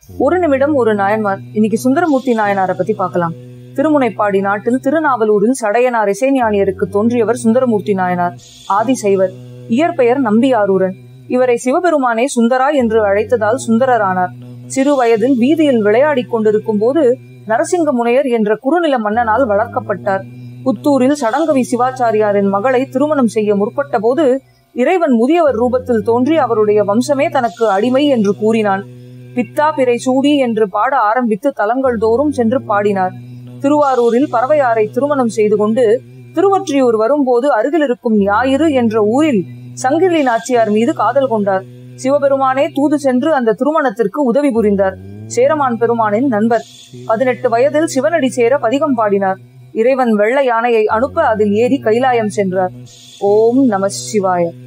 ஒரு நிமிடம் ஒரு நாயன்மார் இன்னைக்கு சுந்தரமூர்த்தி நாயனாரை பத்தி பார்க்கலாம் திருமுனைப்பாடி நாட்டில் திருநாவலூரில் சடையனார் இசைஞானியருக்கு தோன்றியவர் சுந்தரமூர்த்தி நாயனார் ஆதி சைவர் இயற்பெயர் நம்பியாரூரன் இவரை சிவபெருமானே சுந்தரா என்று அழைத்ததால் சுந்தரரானார் சிறு வயதில் வீதியில் விளையாடிக் கொண்டிருக்கும் போது நரசிங்க முனையர் என்ற குறுநில மன்னனால் வளர்க்கப்பட்டார் புத்தூரில் சடங்கவி சிவாச்சாரியாரின் மகளை திருமணம் செய்ய முற்பட்ட போது இறைவன் முதியவர் ரூபத்தில் தோன்றி அவருடைய வம்சமே தனக்கு அடிமை என்று கூறினான் பித்தா பிறை சூடி என்று பாட ஆரம்பித்து தலங்கள் தோறும் சென்று பாடினார் திருவாரூரில் பறவையாரை திருமணம் செய்து கொண்டு திருவொற்றியூர் வரும்போது அருகில் இருக்கும் ஞாயிறு என்ற ஊரில் சங்கிலி நாச்சியார் மீது காதல் கொண்டார் சிவபெருமானே தூது சென்று அந்த திருமணத்திற்கு உதவி புரிந்தார் சேரமான் பெருமானின் நண்பர் பதினெட்டு வயதில் சிவனடி சேர பதிகம் பாடினார் இறைவன் வெள்ள யானையை அனுப்ப அதில் ஏறி கைலாயம் சென்றார் ஓம் நம சிவாய